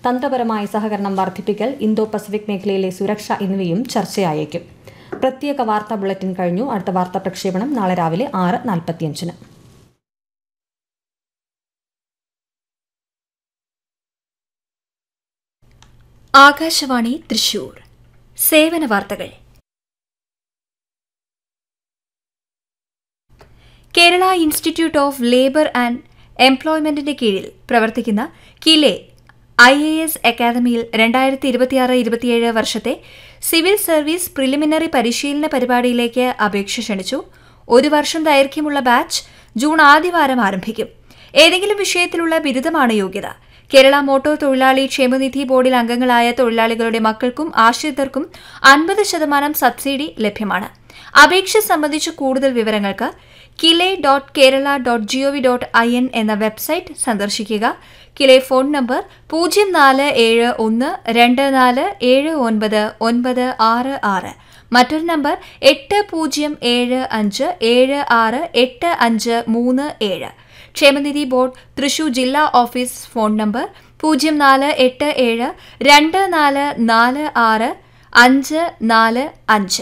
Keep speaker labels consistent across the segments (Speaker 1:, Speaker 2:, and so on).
Speaker 1: തന്ത്രപരമായ സഹകരണം വർദ്ധിപ്പിക്കൽ ഇന്തോ പസഫിക് മേഖലയിലെ സുരക്ഷ എന്നിവയും ചർച്ചയായേക്കും പ്രത്യേക വാർത്താ ബുള്ളറ്റിൻ കഴിഞ്ഞു അടുത്ത വാർത്താ പ്രക്ഷേപണം നാളെ രാവിലെ ആറ് നാൽപ്പത്തിയഞ്ചിന്
Speaker 2: ആകാശവാണി തൃശൂർ സേവന വാർത്തകൾ Kerala institute of labour and എംപ്ലോയ്മെന്റിന്റെ കീഴിൽ പ്രവർത്തിക്കുന്ന കിലെ ഐ എ എസ് അക്കാദമിയിൽ രണ്ടായിരത്തി ഇരുപത്തിയാറ് ഇരുപത്തിയേഴ് വർഷത്തെ സിവിൽ സർവീസ് പ്രിലിമിനറി പരിശീലന പരിപാടിയിലേക്ക് അപേക്ഷ ക്ഷണിച്ചു ഒരു വർഷം ദൈർഘ്യമുള്ള ബാച്ച് ജൂൺ ആദ്യവാരം ആരംഭിക്കും ഏതെങ്കിലും വിഷയത്തിലുള്ള ബിരുദമാണ് യോഗ്യത കേരള മോട്ടോർ തൊഴിലാളി ക്ഷേമനിധി ബോർഡിൽ അംഗങ്ങളായ തൊഴിലാളികളുടെ മക്കൾക്കും ആശ്രിതർക്കും അൻപത് ശതമാനം സബ്സിഡി ലഭ്യമാണ് അപേക്ഷ സംബന്ധിച്ച് കൂടുതൽ വിവരങ്ങൾക്ക് KILE dot Kerala dot GOV dot I N എന്ന വെബ്സൈറ്റ് സന്ദർശിക്കുക കിലെ ഫോൺ നമ്പർ പൂജ്യം നാല് ഏഴ് ഒന്ന് രണ്ട് നാല് ഏഴ് ഒൻപത് ഒൻപത് ആറ് ആറ് മറ്റൊരു നമ്പർ എട്ട് പൂജ്യം ഏഴ് അഞ്ച് ഏഴ് ആറ് എട്ട് അഞ്ച് മൂന്ന് ഏഴ് ക്ഷേമനിധി ബോർഡ് തൃശൂർ ജില്ലാ ഓഫീസ് ഫോൺ നമ്പർ പൂജ്യം നാല് എട്ട് ഏഴ് രണ്ട് നാല് നാല് ആറ് അഞ്ച് നാല് അഞ്ച്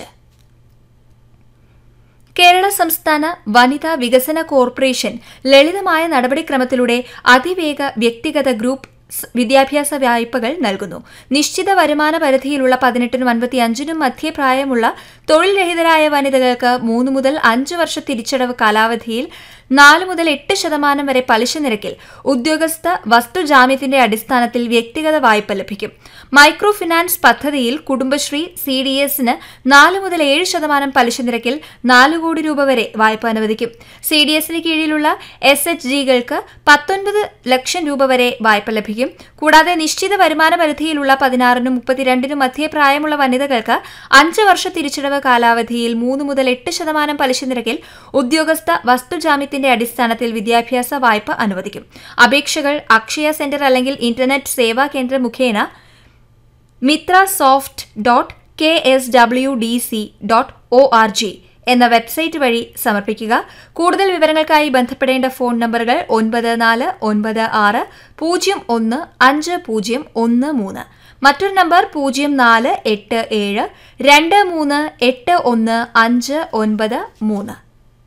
Speaker 2: കേരള സംസ്ഥാന വനിതാ വികസന കോർപ്പറേഷൻ ലളിതമായ നടപടിക്രമത്തിലൂടെ അതിവേഗ വ്യക്തിഗത ഗ്രൂപ്പ് സ് വിദ്യാഭ്യാസ വായ്പകൾ നൽകുന്നു നിശ്ചിത വരുമാന പരിധിയിലുള്ള പതിനെട്ടിനും അൻപത്തിയഞ്ചിനും മധ്യപ്രായമുള്ള തൊഴിൽ രഹിതരായ വനിതകൾക്ക് മൂന്ന് മുതൽ അഞ്ച് വർഷ തിരിച്ചടവ് കാലാവധിയിൽ നാല് മുതൽ എട്ട് ശതമാനം വരെ പലിശ നിരക്കിൽ ഉദ്യോഗസ്ഥ വസ്തുജാമ്യത്തിന്റെ അടിസ്ഥാനത്തിൽ വ്യക്തിഗത വായ്പ ലഭിക്കും മൈക്രോ ഫിനാൻസ് പദ്ധതിയിൽ കുടുംബശ്രീ സി ഡി എസിന് നാല് മുതൽ ഏഴ് ശതമാനം പലിശ നിരക്കിൽ നാല് കോടി രൂപ വരെ വായ്പ അനുവദിക്കും സി ഡി എസിന് കീഴിലുള്ള എസ് എച്ച് ജികൾക്ക് പത്തൊൻപത് ലക്ഷം രൂപ വരെ വായ്പ ലഭിക്കും കൂടാതെ നിശ്ചിത വരുമാന പരിധിയിലുള്ള പതിനാറിനും മുപ്പത്തിരണ്ടിനും മധ്യപ്രായമുള്ള വനിതകൾക്ക് അഞ്ച് വർഷ തിരിച്ചടവ് കാലാവധിയിൽ മൂന്ന് മുതൽ എട്ട് ശതമാനം പലിശ നിരക്കിൽ ഉദ്യോഗസ്ഥ വസ്തുജാമ്യത്തിന്റെ അടിസ്ഥാനത്തിൽ വിദ്യാഭ്യാസ വായ്പ അനുവദിക്കും അപേക്ഷകൾ അക്ഷയ സെന്റർ അല്ലെങ്കിൽ ഇന്റർനെറ്റ് സേവാ കേന്ദ്രം മുഖേന Mithra soft dot K S W D C dot O R G എന്ന വെബ്സൈറ്റ് വഴി സമർപ്പിക്കുക കൂടുതൽ വിവരങ്ങൾക്കായി ബന്ധപ്പെടേണ്ട ഫോൺ നമ്പറുകൾ ഒൻപത് നാല് ഒൻപത് ആറ് പൂജ്യം ഒന്ന് അഞ്ച് പൂജ്യം ഒന്ന് മൂന്ന് മറ്റൊരു നമ്പർ പൂജ്യം നാല് എട്ട് ഏഴ് രണ്ട് മൂന്ന് എട്ട് ഒന്ന് അഞ്ച് ഒൻപത് മൂന്ന്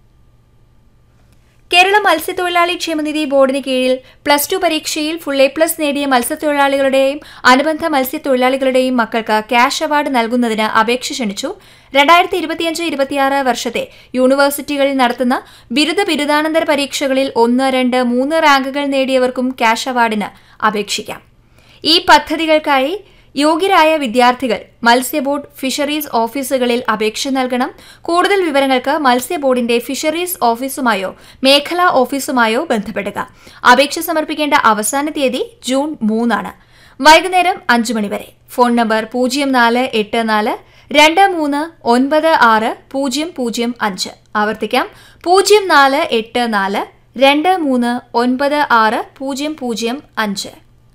Speaker 2: കേരള മത്സ്യത്തൊഴിലാളി ക്ഷേമനിധി ബോർഡിന് കീഴിൽ പ്ലസ് ടു പരീക്ഷയിൽ ഫുൾ എ പ്ലസ് നേടിയ മത്സ്യത്തൊഴിലാളികളുടെയും അനുബന്ധ മത്സ്യത്തൊഴിലാളികളുടെയും മക്കൾക്ക് ക്യാഷ് അവാർഡ് നൽകുന്നതിന് അപേക്ഷ ക്ഷണിച്ചു രണ്ടായിരത്തി ഇരുപത്തിയഞ്ച് ഇരുപത്തിയാറ് വർഷത്തെ യൂണിവേഴ്സിറ്റികളിൽ നടത്തുന്ന ബിരുദ ബിരുദാനന്തര പരീക്ഷകളിൽ ഒന്ന് രണ്ട് മൂന്ന് റാങ്കുകൾ നേടിയവർക്കും ക്യാഷ് അവാർഡിന് അപേക്ഷിക്കാം ഈ പദ്ധതികൾക്കായി യോഗ്യരായ വിദ്യാർത്ഥികൾ മത്സ്യബോർഡ് ഫിഷറീസ് ഓഫീസുകളിൽ അപേക്ഷ നൽകണം കൂടുതൽ വിവരങ്ങൾക്ക് മത്സ്യബോർഡിന്റെ ഫിഷറീസ് ഓഫീസുമായോ മേഖലാ ഓഫീസുമായോ ബന്ധപ്പെടുക അപേക്ഷ സമർപ്പിക്കേണ്ട അവസാന തീയതി ജൂൺ മൂന്നാണ് വൈകുന്നേരം അഞ്ചു മണിവരെ ഫോൺ നമ്പർ പൂജ്യം നാല് എട്ട് നാല് രണ്ട് മൂന്ന് ഒൻപത് ആറ് പൂജ്യം പൂജ്യം അഞ്ച് ആവർത്തിക്കാം പൂജ്യം നാല് എട്ട് നാല് രണ്ട് മൂന്ന് ഒൻപത് ആറ് പൂജ്യം പൂജ്യം അഞ്ച്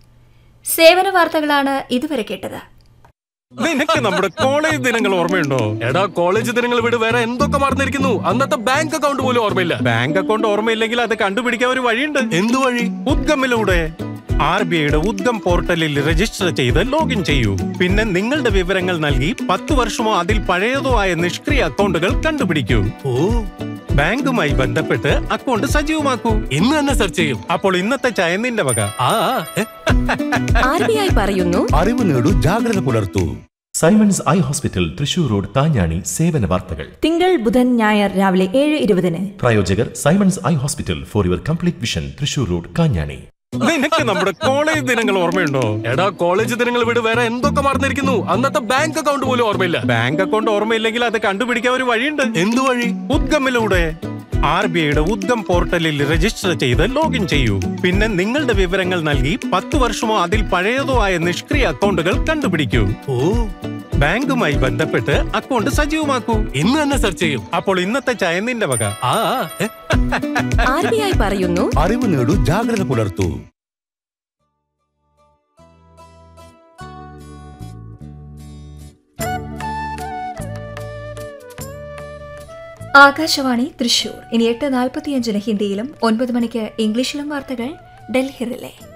Speaker 2: സേവന വാർത്തകളാണ് ഇതുവരെ കേട്ടത്
Speaker 3: നിനക്ക് നമ്മുടെ കോളേജ് ദിനങ്ങൾ ഓർമ്മയുണ്ടോ
Speaker 4: എടാ കോളേജ് ദിനങ്ങൾ വിട് വേറെ എന്തൊക്കെ മറന്നിരിക്കുന്നു അന്നത്തെ ബാങ്ക് അക്കൗണ്ട് പോലും ഓർമ്മയില്ല
Speaker 3: ബാങ്ക് അക്കൗണ്ട് ഓർമ്മയില്ലെങ്കിൽ അത് കണ്ടുപിടിക്കാൻ ഒരു വഴിയുണ്ട്
Speaker 4: എന്തു വഴി
Speaker 3: ഉദ്ഗമിലൂടെ ആർ ബി ഐയുടെ ഉദ്ഗം പോർട്ടലിൽ രജിസ്റ്റർ ചെയ്ത് ലോഗിൻ ചെയ്യൂ പിന്നെ നിങ്ങളുടെ വിവരങ്ങൾ നൽകി പത്ത് വർഷമോ അതിൽ പഴയതോ ആയ നിഷ്ക്രിയ അക്കൗണ്ടുകൾ കണ്ടുപിടിക്കൂ
Speaker 4: ഓ
Speaker 3: ബാങ്കുമായി ബന്ധപ്പെട്ട് അക്കൗണ്ട് സജീവമാക്കൂ
Speaker 4: ഇന്ന് തന്നെ സെർച്ച് ചെയ്യും
Speaker 3: അപ്പോൾ ഇന്നത്തെ ചായ നിന്റെ വക
Speaker 4: ആ ആ, ഏ,
Speaker 5: ആർ ബി ഐ പറയുന്നു
Speaker 6: അറിവ് നേടൂ ജാഗ്രത പുലർത്തൂ
Speaker 7: Simons eye hospital Thrissur road Kanjani സേവന വാർത്തകൾ
Speaker 5: തിങ്കൾ ബുധൻ ഞായർ രാവിലെ ഏഴ് ഇരുപതിന്
Speaker 7: പ്രായോജകർ Simons eye hospital for your complete vision Thrissur road Kanjani
Speaker 3: നിനക്ക് നമ്മുടെ കോളേജ് ദിനങ്ങൾ ഓർമ്മയുണ്ടോ
Speaker 4: എടാ കോളേജ് ദിനങ്ങൾ വിട് വേറെ എന്തൊക്കെ മറന്നിരിക്കുന്നു അന്നത്തെ ബാങ്ക് അക്കൗണ്ട് പോലും ഓർമ്മയില്ല
Speaker 3: ബാങ്ക് അക്കൗണ്ട് ഓർമ്മയില്ലെങ്കിൽ അത് കണ്ടുപിടിക്കാൻ ഒരു വഴിയുണ്ട്
Speaker 4: എന്തു വഴി
Speaker 3: ഉദ്ഗമിലൂടെ ആർ ബി ഐയുടെ ഉദ്ഗം പോർട്ടലിൽ രജിസ്റ്റർ ചെയ്ത് ലോഗിൻ ചെയ്യൂ പിന്നെ നിങ്ങളുടെ വിവരങ്ങൾ നൽകി പത്ത് വർഷമോ അതിൽ പഴയതോ ആയ നിഷ്ക്രിയ അക്കൗണ്ടുകൾ കണ്ടുപിടിക്കൂ
Speaker 4: ഓ
Speaker 3: ബാങ്കുമായി ബന്ധപ്പെട്ട് അക്കൗണ്ട് സജീവമാക്കൂ
Speaker 4: ഇന്ന് തന്നെ സെർച്ച് ചെയ്യും
Speaker 3: അപ്പോൾ ഇന്നത്തെ ചായ നിന്റെ വക
Speaker 4: ആ ആ, ഏ,
Speaker 5: ആർ ബി ഐ പറയുന്നു
Speaker 6: അറിവ് നേടൂ ജാഗ്രത പുലർത്തൂ
Speaker 2: ആകാശവാണി തൃശൂർ ഇനി എട്ട് നാൽപ്പത്തിയഞ്ചിന് ഹിന്ദിയിലും ഒൻപത് മണിക്ക് ഇംഗ്ലീഷിലും വാർത്തകൾ ഡൽഹി റിലേ